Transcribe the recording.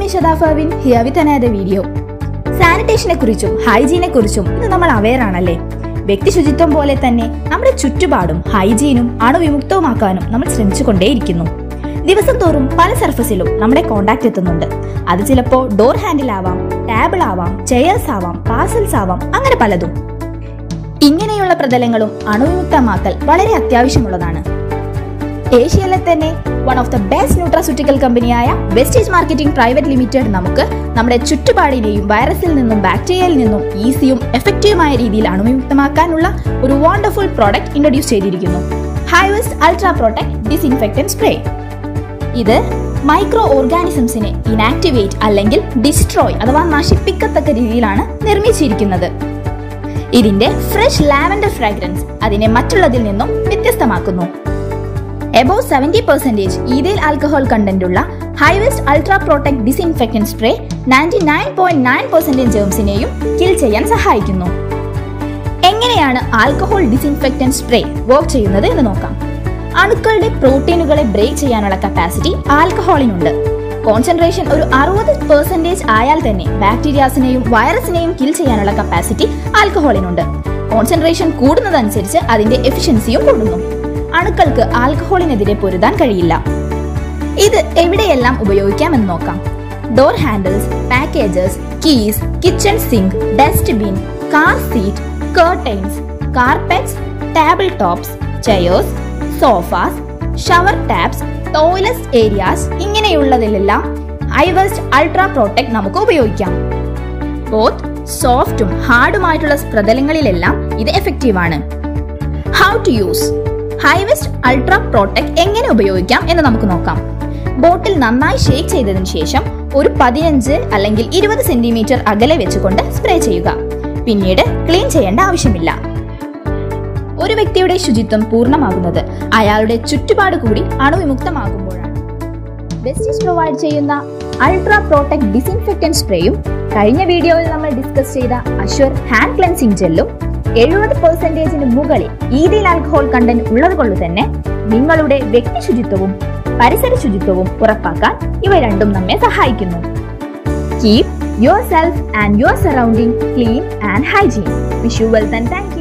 നിഷദ Farvin here with another video സാനിറ്റേഷനെ കുറിച്ചും ഹൈജീനെ കുറിച്ചും ഇന്ന് നമ്മൾ അവെയർ ആണല്ലേ വ്യക്തി ശുചിത്വം പോലെ തന്നെ നമ്മുടെ ചുറ്റുപാടും ഹൈജീനും അണുവിമുക്തവുമാക്കാനും നമ്മൾ ശ്രമിച്ചുകൊണ്ടേയിരിക്കുന്നു ദിവസം തോറും പല സർഫസിലും നമ്മുടെ കോണ്ടാക്ട് എത്തുന്നുണ്ട് അത് ചിലപ്പോൾ ഡോർ ഹാൻഡിൽ ആവാം ടേബിൾ ആവാം ചെയർസ് ആവാം പാർസൽസ് ആവാം അങ്ങനെ പലതും ഇങ്ങനെയുള്ള പ്രതലങ്ങളും അണുവിമുക്തമാക്കൽ വളരെ അത്യാവശ്യമുള്ളതാണ് ഏഷ്യയിലെ തന്നെ one of the best nutraceutical കമ്പനിയായ വെസ്റ്റേജ് മാർക്കറ്റിംഗ് പ്രൈവറ്റ് ലിമിറ്റഡ് നമുക്ക് നമ്മുടെ ചുറ്റുപാടിനെയും വൈറസിൽ നിന്നും ബാക്ടീരിയയിൽ നിന്നും ഈസിയും എഫക്റ്റീവുമായ രീതിയിൽ അണുവിമുക്തമാക്കാനുള്ള ഒരു വണ്ടർഫുൾ പ്രോഡക്റ്റ് ഇൻട്രൊഡ്യൂസ് ചെയ്തിരിക്കുന്നു Hyvest ultra protect disinfectant spray ഇത് മൈക്രോ ഓർഗാനിസംസിനെ ഇനാക്ടിവേറ്റ് അല്ലെങ്കിൽ ഡിസ്ട്രോയ് അഥവാ നശിപ്പിക്കത്തക്ക രീതിയിലാണ് നിർമ്മിച്ചിരിക്കുന്നത് ഇതിന്റെ ഫ്രഷ് ലാവൻഡർ ഫ്രാഗ്രൻസ് അതിനെ മറ്റുള്ളതിൽ നിന്നും വ്യത്യസ്തമാക്കുന്നു above seventy percentage ethyl alcohol content ഉള്ള Hyvest ultra protect disinfectant spray ninety nine point nine percentage ജേംസിനെയും കിൽ ചെയ്യാൻ സഹായിക്കുന്നു എങ്ങനെയാണ് ആൽക്കഹോൾ ഡിസ്ഇൻഫെക്ടൻ സ്പ്രേ വർക്ക് ചെയ്യുന്നത് എന്ന് നോക്കാം അണുക്കളുടെ പ്രോട്ടീനുകളെ ബ്രേക്ക് ചെയ്യാനുള്ള കപ്പാസിറ്റി ആൽക്കഹോളിനുണ്ട് കോൺസെൻട്രേഷൻ ഒരു അറുപത് പെർസെന്റേജ് ആയാൽ തന്നെ ബാക്ടീരിയാസിനെയും വൈറസിനെയും കിൽ ചെയ്യാനുള്ള കപ്പാസിറ്റി ആൽക്കഹോളിനുണ്ട് കോൺസെൻട്രേഷൻ കൂടുന്നതനുസരിച്ച് അതിന്റെ എഫിഷ്യൻസിയും കൂടുന്നു അണുക്കൾക്ക് ആൽക്കഹോളിനെതിരെ പൊരുതാൻ കഴിയില്ല ഇത് എവിടെയെല്ലാം ഉപയോഗിക്കാമെന്ന് നോക്കാം door handles packages keys kitchen sink dustbin car seat curtains carpets table tops chairs sofas shower taps toilet areas ഇങ്ങനെയുള്ളതിലെല്ലാം ഐവസ്റ്റ് അൾട്രാ പ്രോട്ടക്ട് നമുക്ക് ഉപയോഗിക്കാം ബോത്ത് സോഫ്റ്റും ഹാർഡുമായിട്ടുള്ള പ്രതലങ്ങളിലെല്ലാം ഇത് എഫക്റ്റീവ് ആണ് how to use Hyvest ultra protect എങ്ങനെ ഉപയോഗിക്കാം എന്ന് നമുക്ക് നോക്കാം ബോട്ടിൽ നന്നായി ഷേക്ക് ചെയ്തതിനു ശേഷം ഒരു പതിനഞ്ച് അല്ലെങ്കിൽ ഇരുപത് സെന്റിമീറ്റർ അകലെ വെച്ചുകൊണ്ട് സ്പ്രേ ചെയ്യുക പിന്നീട് ക്ലീൻ ചെയ്യേണ്ട ആവശ്യമില്ല ഒരു വ്യക്തിയുടെ ശുചിത്വം പൂർണ്ണമാകുന്നത് അയാളുടെ ചുറ്റുപാട് കൂടി അണുവിമുക്തമാകുമ്പോഴാണ് വെസ്റ്റീസ് പ്രൊവൈഡ് ചെയ്യുന്ന അൾട്രാ പ്രോട്ടക്ട് ഡിസിൻഫെക്റ്റൻ സ്പ്രേയും കഴിഞ്ഞ വീഡിയോയിൽ നമ്മൾ ഡിസ്കസ് ചെയ്ത അഷ്വർ ഹാൻഡ് ക്ലെൻസിംഗ് ജെല്ലും എഴുപത് പെർസെന്റേജിന് മുകളിൽ ഈതിൽ ആൽക്കഹോൾ കണ്ടന്റ് ഉള്ളത് കൊണ്ട് തന്നെ നിങ്ങളുടെ വ്യക്തി ശുചിത്വവും പരിസര ശുചിത്വവും ഉറപ്പാക്കാൻ ഇവ രണ്ടും നമ്മെ സഹായിക്കുന്നു keep your self and your surrounding clean and hygiene wish you wealth and thank